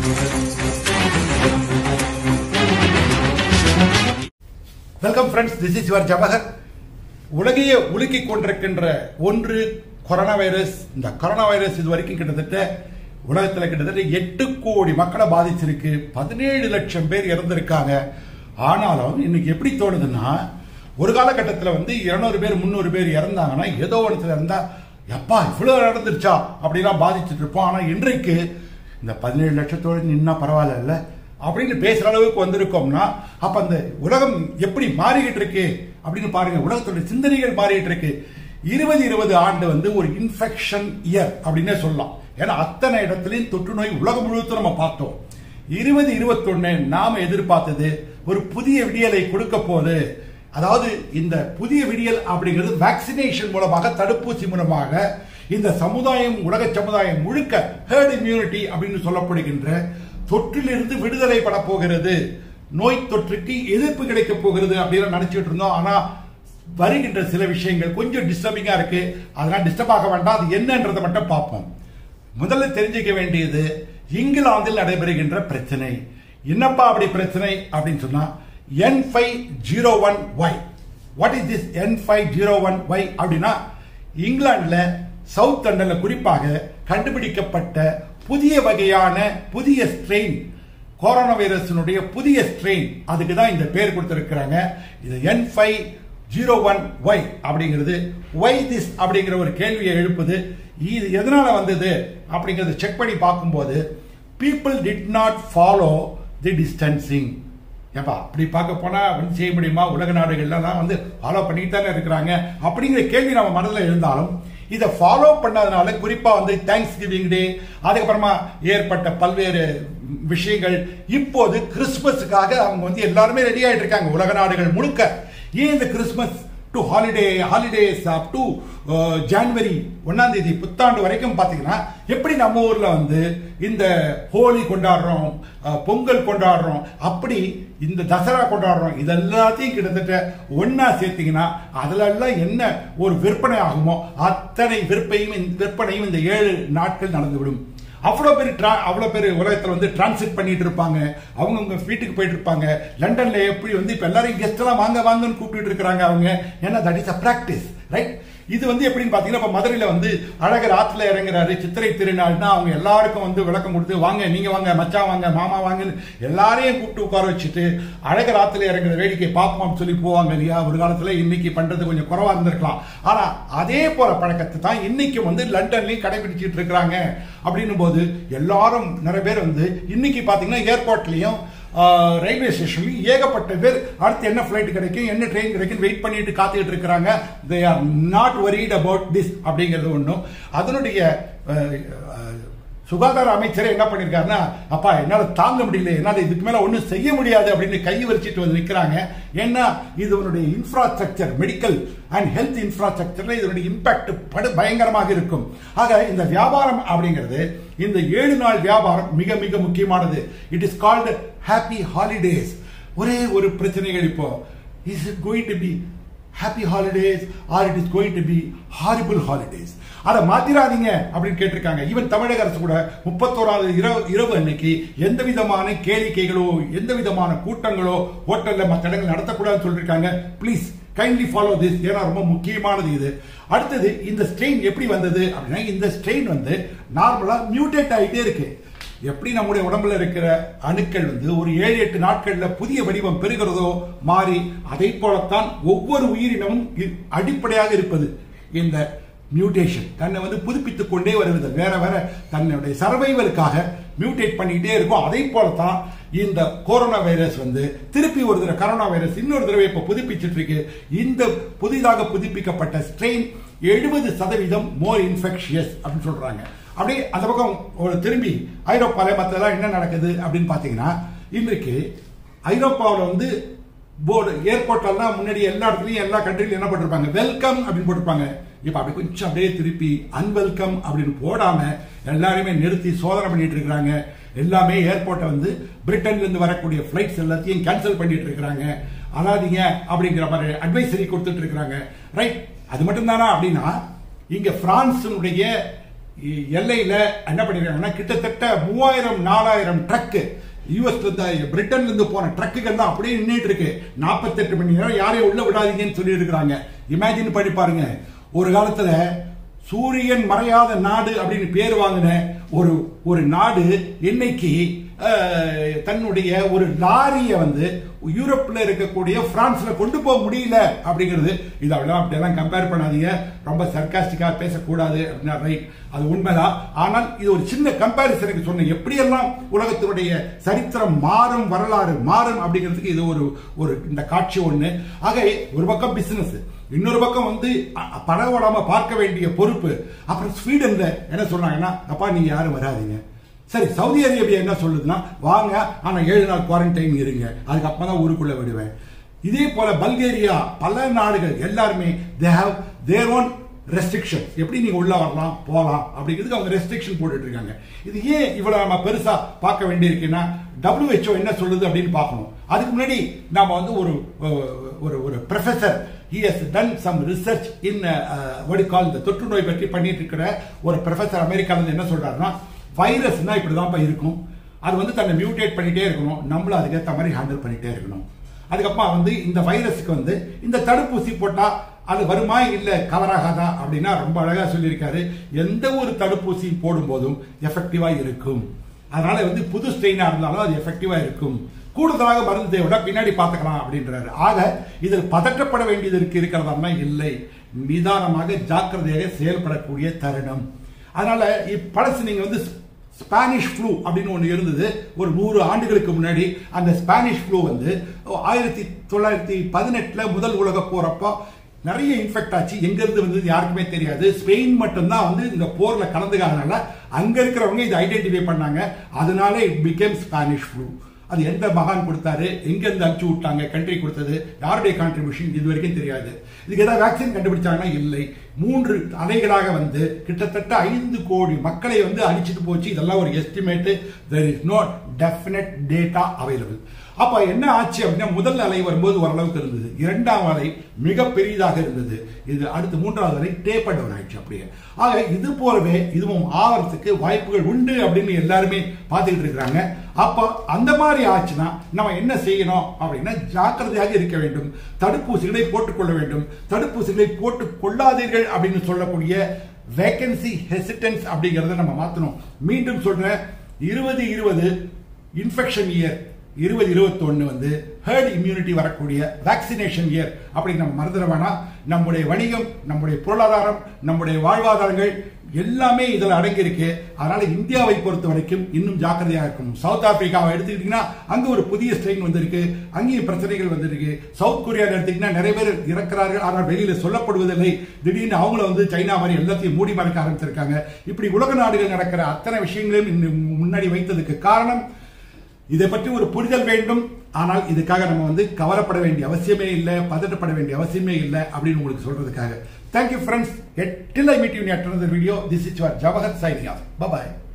welcome friends this is your Jawahar உலகையே உலுக்கிக் கொண்டிருக்கின்ற ஒன்று கொரோனா வைரஸ் இந்த கொரோனா வைரஸ் இது வரைக்கும் கிட்டத்தட்ட உலகத்தில் கிட்டத்தட்ட எட்டு கோடி மக்களை பாதிச்சிருக்கு பதினேழு லட்சம் பேர் இறந்திருக்காங்க ஆனாலும் இன்னைக்கு எப்படி தோணுதுன்னா ஒரு காலகட்டத்தில் வந்து இருநூறு பேர் முந்நூறு பேர் இறந்தாங்கன்னா ஏதோ இடத்துல இருந்தா எப்பா இவ்வளவு நடந்துருச்சா அப்படிலாம் பாதிச்சுட்டு இருப்போம் ஆனா இன்றைக்கு இந்த பதினேழு லட்சத்தோடு நின்னா பரவாயில்ல இல்ல அப்படின்னு பேசுற அளவுக்கு வந்திருக்கோம்னா அப்ப அந்த உலகம் எப்படி மாறிக்கிட்டு இருக்கு அப்படின்னு பாருங்க உலகத்தோட சிந்தனைகள் மாறிட்டு இருக்கு இருபது இருபது ஆண்டு வந்து ஒரு இன்ஃபெக்ஷன் இயர் அப்படின்னே சொல்லலாம் ஏன்னா அத்தனை இடத்துலயும் தொற்று நோய் உலகம் முழுவதும் நம்ம பார்த்தோம் இருபது இருபத்தொன்னு நாம எதிர்பார்த்தது ஒரு புதிய விடியலை கொடுக்க போது அதாவது இந்த புதிய விடியல் அப்படிங்கிறது வேக்சினேஷன் மூலமாக தடுப்பூசி மூலமாக இந்த சமுதாயம் உலக சமுதாயம் முழுக்க ஹேர்ட் இம்யூனிட்டி அப்படின்னு சொல்லப்படுகின்ற தொற்றிலிருந்து விடுதலை பட போகிறது நோய் தொற்றுக்கு எதிர்ப்பு கிடைக்க போகிறது அப்படின்னு நினைச்சிட்டு இருந்தோம் ஆனா வருகின்ற சில விஷயங்கள் கொஞ்சம் டிஸ்டர்பிங்கா இருக்கு அதெல்லாம் டிஸ்டர்ப் ஆக வேண்டாம் அது என்னன்றதை மட்டும் பார்ப்போம் முதல்ல தெரிஞ்சுக்க வேண்டியது இங்கிலாந்தில் நடைபெறுகின்ற பிரச்சனை என்னப்பா அப்படி பிரச்சனை அப்படின்னு சொன்னா N five zero one Y what is this N five zero one Y அப்படின்னா இங்கிலாந்துல சவுத் லண்டன்ல குறிப்பாக கண்டுபிடிக்கப்பட்ட புதிய வகையான புதிய ஸ்ட்ரெயின் கொரோனா வைரஸினுடைய புதிய ஸ்ட்ரெயின் அதுக்கு தான் இந்த பேர் கொடுத்திருக்கிறாங்க இது N five zero one Y அப்படிங்கிறது ஒய் திஸ் அப்படிங்கிற ஒரு கேள்வியை எழுப்புது இது எதனால வந்தது அப்படிங்கறத செக் பண்ணி பார்க்கும்போது people did not follow the distancing ஏப்பா அப்படி பார்க்க போனா வந்து செய்ய முடியுமா உலக நாடுகள்லாம் வந்து ஃபாலோ பண்ணிட்டு தானே இருக்கிறாங்க அப்படிங்கிற கேள்வி நம்ம மனதில் இருந்தாலும் இதை ஃபாலோ பண்ணதுனால குறிப்பா வந்து தேங்க்ஸ் கிவிங் டே அதுக்கப்புறமா ஏற்பட்ட பல்வேறு விஷயங்கள் இப்போது கிறிஸ்துமஸுக்காக அவங்க வந்து எல்லாருமே ரெடி ஆயிட்டு இருக்காங்க உலக நாடுகள் முழுக்க ஏன் இந்த Christmas to holiday holidays up to January ஒன்னாம் தேதி புத்தாண்டு வரைக்கும் பாத்தீங்கன்னா எப்படி நம்ம ஊர்ல வந்து இந்த ஹோலி கொண்டாடுறோம் அஹ், பொங்கல் கொண்டாடுறோம் அப்படி இந்த தசரா கொண்டாடுறோம் இது எல்லாத்தையும் கிட்டத்தட்ட ஒன்னா சேர்த்தீங்கன்னா அதுல எல்லாம் என்ன ஒரு விற்பனை ஆகுமோ அத்தனை விற்பனையும் இந்த- விற்பனையும் இந்த ஏழு நாட்கள் நடந்துவிடும் அவ்வளோ பேர் tra- அவ்வளோ பேர் உலகத்தில் வந்து டிரான்சிட் பண்ணிட்டு இருப்பாங்க அவங்கவுங்க வீட்டுக்கு போயிட்டு இருப்பாங்க லண்டன்ல எப்படி வந்து இப்போ எல்லாரையும் கெஸ்ட் எல்லாம் வாங்க வாங்கன்னு கூப்பிட்டு இருக்காங்க அவங்க ஏன்னா that is a practice right இது வந்து எப்படின்னு பார்த்தீங்கன்னா இப்போ மதுரையில் வந்து அழகர் ஆற்றுல இறங்குறாரு சித்திரை திருநாள்னா அவங்க எல்லாருக்கும் வந்து விளக்கம் கொடுத்து வாங்க நீங்க வாங்க மச்சான் வாங்க மாமா வாங்கன்னு எல்லாரையும் கூப்பிட்டு உட்கார வச்சுட்டு அழகர் ஆற்றுல இறங்குற வேடிக்கை பார்ப்போம்னு சொல்லி போவாங்க இல்லையா ஒரு காலத்துல இன்னைக்கு பண்றது கொஞ்சம் குறவா இருந்திருக்கலாம் ஆனா அதே போல பழக்கத்தை தான் இன்னைக்கு வந்து லண்டன்லயும் கடைபிடிச்சிட்டு இருக்கிறாங்க அப்படின்னும் போது எல்லாரும் நிறைய பேர் வந்து இன்னைக்கு பாத்தீங்கன்னா ஏர்போர்ட்லயும் ரயில்வே ஸ்டேஷன்லயும் ஏகப்பட்ட பேர் அடுத்து என்ன ஃபிளைட் கிடைக்கும் என்ன ட்ரெயின் கிடைக்கும் வெயிட் பண்ணிட்டு காத்துக்கிட்டு இருக்கிறாங்க they are not worried about this அப்படிங்கிறது ஒன்றும் அதனுடைய அஹ், அஹ், சுகாதார அமைச்சரே என்ன பண்ணிருக்காருன்னா அப்பா என்னால தாங்க முடியல என்னால இதுக்கு மேல ஒண்ணும் செய்ய முடியாது அப்படின்னு கை வச்சுட்டு வந்து நிக்கிறாங்க ஏன்னா இது உன்னுடைய இன்ஃப்ராஸ்ட்ரக்சர் மெடிக்கல் அண்ட் ஹெல்த் இன்ஃப்ராஸ்ட்ரக்சர்ல இதனுடைய இம்பாக்ட் படு பயங்கரமாக இருக்கும் ஆக இந்த வியாபாரம் அப்படிங்கிறது இந்த ஏழு நாள் வியாபாரம் மிக மிக முக்கியமானது it is called happy holidays ஒரே ஒரு பிரச்சனைகள் இப்போ is it going to be happy holidays or it is going to be horrible holidays அதை மாத்திராதீங்க அப்படின்னு கேட்டிருக்காங்க ஈவன் தமிழக அரசு கூட முப்பத்தோராவது இரவு இரவு அன்னைக்கு எந்த விதமான கேளிக்கைகளோ எந்த விதமான கூட்டங்களோ ஹோட்டல்ல மற்ற இடங்கள் நடத்தக்கூடாதுன்னு சொல்லியிருக்காங்க ப்ளீஸ் கைண்ட்லி ஃபாலோ திஸ் ஏன்னா ரொம்ப முக்கியமானது இது அடுத்தது இந்த ஸ்ட்ரெயின் எப்படி வந்தது அப்படின்னா இந்த ஸ்ட்ரெயின் வந்து நார்மலா மியூட்டேட் ஆகிட்டே இருக்கு எப்படி நம்முடைய உடம்புல இருக்கிற அணுக்கள் வந்து ஒரு ஏழு எட்டு நாட்கள்ல புதிய வடிவம் பெறுகிறதோ மாறி அதை போலத்தான் ஒவ்வொரு உயிரினமும் இ- அடிப்படையாக இருப்பது இந்த மியூட்டேஷன் தன்னை வந்து புதுப்பித்துக் கொண்டே வருவது வேற வேற தன்னுடைய சர்வைவலுக்காக மியூட்டேட் பண்ணிட்டே இருக்கும் அதை போலத்தான் இந்த கொரோனா வைரஸ் வந்து திருப்பி ஒரு தடவை கொரோனா வைரஸ் இன்னொரு தடவை இப்ப புதுப்பிச்சிட்டு இருக்கு இந்த புதிதாக புதுப்பிக்கப்பட்ட ஸ்ட்ரெயின் எழுபது சதவீதம் மோர் இன்ஃபெக்ஷியஸ் அப்படின்னு சொல்றாங்க அப்படியே அந்த பக்கம் ஒரு திரும்பி ஐரோப்பால மற்றதெல்லாம் என்ன நடக்குது அப்படின்னு பாத்தீங்கன்னா இன்றைக்கு ஐரோப்பாவில் வந்து போர்டு ஏர்போர்ட்லாம் முன்னாடி எல்லா இடத்துலயும் எல்லா கண்ட்ரிலையும் என்ன பண்ணிருப்பாங்க வெல்கம் அப்படின்னு போட்டிருப்பாங்க இப்ப அப்படி கொஞ்சம் அப்படியே திருப்பி அன்வெல்கம் அப்படின்னு போடாம எல்லாரையுமே நிறுத்தி சோதனை பண்ணிட்டு இருக்காங்க எல்லாமே ஏர்போர்ட்டை வந்து பிரிட்டன்ல இருந்து வரக்கூடிய ஃபிளைட்ஸ் எல்லாத்தையும் கேன்சல் பண்ணிட்டு இருக்காங்க அழாதீங்க அப்படிங்கிற மாதிரி அட்வைசரி கொடுத்துட்டு இருக்காங்க ரைட் அது மட்டும் தானா அப்படின்னா இங்க பிரான்ஸினுடைய இ- எல்லையில என்ன பண்ணிருக்காங்கன்னா கிட்டத்தட்ட மூவாயிரம் நாலாயிரம் ட்ரக்கு யூஎஸ்ல இருந்து பிரிட்டன்ல இருந்து போன ட்ரக்குகள் தான் அப்படியே நின்றுட்டு இருக்கு 48 மணி நேரம் யாரையும் உள்ள விடாதீங்கன்னு சொல்லி இருக்கிறாங்க இமேஜின் பண்ணி பாருங்க ஒரு காலத்துல சூரியன் மறையாத நாடு அப்படின்னு பேர் வாங்கின ஒரு ஒரு நாடு இன்னைக்கு அஹ், தன்னுடைய ஒரு லாரியை வந்து யூரோப்ல இருக்கக்கூடிய பிரான்ஸ்ல கொண்டு போக முடியல அப்படிங்கிறது இது அப்படிலாம் அப்படியெல்லாம் கம்பேர் பண்ணாதீங்க ரொம்ப சர்க்காஸ்டிக்கா பேசக்கூடாது அப்படின்னா ரைட் அது உண்மைதான் ஆனால் இது ஒரு சின்ன கம்பேரிசனுக்கு சொன்னேன் எப்படியெல்லாம் உலகத்தினுடைய சரித்திரம் மாறும் வரலாறு மாறும் அப்படிங்கிறதுக்கு இது ஒரு ஒரு இந்த காட்சி ஒண்ணு ஆக ஒரு பக்கம் பிசினஸ் இன்னொரு பக்கம் வந்து அ- அ- பரவலாம பார்க்க வேண்டிய பொறுப்பு அப்புறம் ஸ்வீடன்ல என்ன சொன்னாங்கன்னா அப்பா நீங்க யாரும் வராதீங்க சரி சவுதி அரேபியா என்ன சொல்லுதுன்னா வாங்க ஆனா ஏழு நாள் குவாரண்டைன் இருங்க அதுக்கப்புறம் தான் ஊருக்குள்ள விடுவேன் இதே போல பல்கேரியா பல நாடுகள் எல்லாருமே they have their own restriction எப்படி நீங்க உள்ள வரலாம் போகலாம் அப்படிங்கிறதுக்கு அவங்க ரெஸ்ட்ரிக்ஷன் போட்டுட்டு இருக்காங்க இது ஏன் இவ்வளவு நம்ம பெருசா பார்க்க வேண்டியிருக்குன்னா WHO என்ன சொல்லுது அப்படின்னு பார்க்கணும் அதுக்கு முன்னாடி நாம வந்து ஒரு அஹ், ஒரு ஒரு professor he has done some research in uh, what you call இந்த தொற்று நோய் பற்றி பண்ணிட்டு இருக்கிற ஒரு ப்ரொஃபசர் அமெரிக்கால இருந்து என்ன சொல்றாருன்னா வைரஸ்னா இப்படிதான்ப்பா இருக்கும் அது வந்து தன்னை மியூட்டேட் பண்ணிட்டே இருக்கணும் நம்மளும் அதுக்கேற்ற மாதிரி ஹேண்டில் பண்ணிட்டே இருக்கணும் அதுக்கப்புறம் வந்து இந்த வைரஸுக்கு வந்து இந்த தடுப்பூசி போட்டா அது வருமா இல்ல கவர் ஆகாதா அப்படின்னா ரொம்ப அழகா சொல்லியிருக்காரு எந்த ஒரு தடுப்பூசி போடும்போதும் எஃபெக்டிவா இருக்கும் அதனால வந்து புது ஸ்ட்ரெயினா இருந்தாலும் அது எஃபெக்டிவா இருக்கும் கூடுதலாக மருந்து தேவையோட பின்னாடி பார்த்துக்கலாம் அப்படின்றாரு ஆக இதில் பதற்றப்பட வேண்டியது இருக்கு இருக்கிறதா இல்லை நிதானமாக ஜாக்கிரதையாக செயல்படக்கூடிய தருணம் அதனால இப் பழசு நீங்க வந்து ஸ்பானிஷ் ஃப்ளூ அப்படின்னு ஒன்று இருந்தது ஒரு நூறு ஆண்டுகளுக்கு முன்னாடி அந்த ஸ்பானிஷ் ஃப்ளூ வந்து ஆயிரத்தி தொள்ளாயிரத்தி பதினெட்டுல முதல் உலக போறப்போ நிறைய இன்ஃபெக்ட் ஆச்சு எங்க இருந்து வந்தது யாருக்குமே தெரியாது ஸ்பெயின் மட்டும்தான் வந்து இந்த போர்ல கலந்துக்காதனால அங்க இருக்கிறவங்க இதை ஐடென்டிஃபை பண்ணாங்க அதனால இட் பிகேம் ஸ்பானிஷ் ஃப்ளூ அது எந்த மகான் கொடுத்தாரு எங்க இருந்து அனுப்பிச்சு விட்டாங்க கண்ட்ரி கொடுத்தது யாருடைய கான்ட்ரிபியூஷன் இது வரைக்கும் தெரியாது இதுக்கு ஏதாவது வேக்சின் கண்டுபிடிச்சாங்கன்னா இல்லை மூன்று அலைகளாக வந்து கிட்டத்தட்ட ஐந்து கோடி மக்களை வந்து அழிச்சிட்டு போச்சு இதெல்லாம் ஒரு estimate there is no definite data available அப்ப என்ன ஆச்சு அப்படின்னா முதல் அலை வரும்போது ஓரளவுக்கு இருந்தது இரண்டாம் அலை மிக பெரியதாக இருந்தது இது அடுத்து மூன்றாவது அலை டேப்பர் டவுன் ஆயிடுச்சு அப்படியே ஆக இது போலவே இதுவும் ஆகிறதுக்கு வாய்ப்புகள் உண்டு அப்படின்னு எல்லாருமே பார்த்துக்கிட்டு இருக்கிறாங்க அப்போ அந்த மாதிரி ஆச்சுன்னா நம்ம என்ன செய்யணும் அப்படின்னா ஜாக்கிரதையாக இருக்க வேண்டும் தடுப்பூசிகளை போட்டுக்கொள்ள வேண்டும் தடுப்பூசிகளை போட்டுக் கொள்ளாதீர்கள் அப்படின்னு சொல்லக்கூடிய வேகன்சி ஹெசிடன்ஸ் அப்படிங்கறத நம்ம மாத்தணும் மீண்டும் சொல்றேன் இருபது இருபது இன்ஃபெக்ஷன் இயர் இருபது இருபத்தொன்னு வந்து ஹேர்ட் இம்யூனிட்டி வரக்கூடிய வேக்சினேஷன் இயர் அப்படின்னு நம்ம மறந்துட வேணாம் நம்முடைய வணிகம் நம்முடைய பொருளாதாரம் நம்முடைய வாழ்வாதாரங்கள் எல்லாமே இதில் அடங்கியிருக்கு அதனால இந்தியாவை பொறுத்த வரைக்கும் இன்னும் ஜாக்கிரதையாக இருக்கணும் சவுத் ஆப்பிரிக்காவை எடுத்துக்கிட்டீங்கன்னா அங்க ஒரு புதிய ஸ்ட்ரெயின் வந்திருக்கு அங்கேயும் பிரச்சனைகள் வந்திருக்கு சவுத் கொரியாவில் எடுத்துக்கிட்டீங்கன்னா நிறைய பேர் இறக்கிறார்கள் ஆனால் வெளியில சொல்லப்படுவதில்லை திடீர்னு அவங்கள வந்து சைனா மாதிரி எல்லாத்தையும் மூடி மறைக்க ஆரம்பிச்சிருக்காங்க இப்படி உலக நாடுகள் நடக்கிற அத்தனை விஷயங்களையும் இன்னும் முன்னாடி வைத்ததுக்கு காரணம் இதை பற்றி ஒரு புரிதல் வேண்டும் ஆனால் இதுக்காக நம்ம வந்து கவலைப்பட வேண்டிய அவசியமே இல்லை பதட்டப்பட வேண்டிய அவசியமே இல்லை அப்படின்னு உங்களுக்கு சொல்றதுக்காக thank you friends till I meet you at video this is your Jawahar signing off bye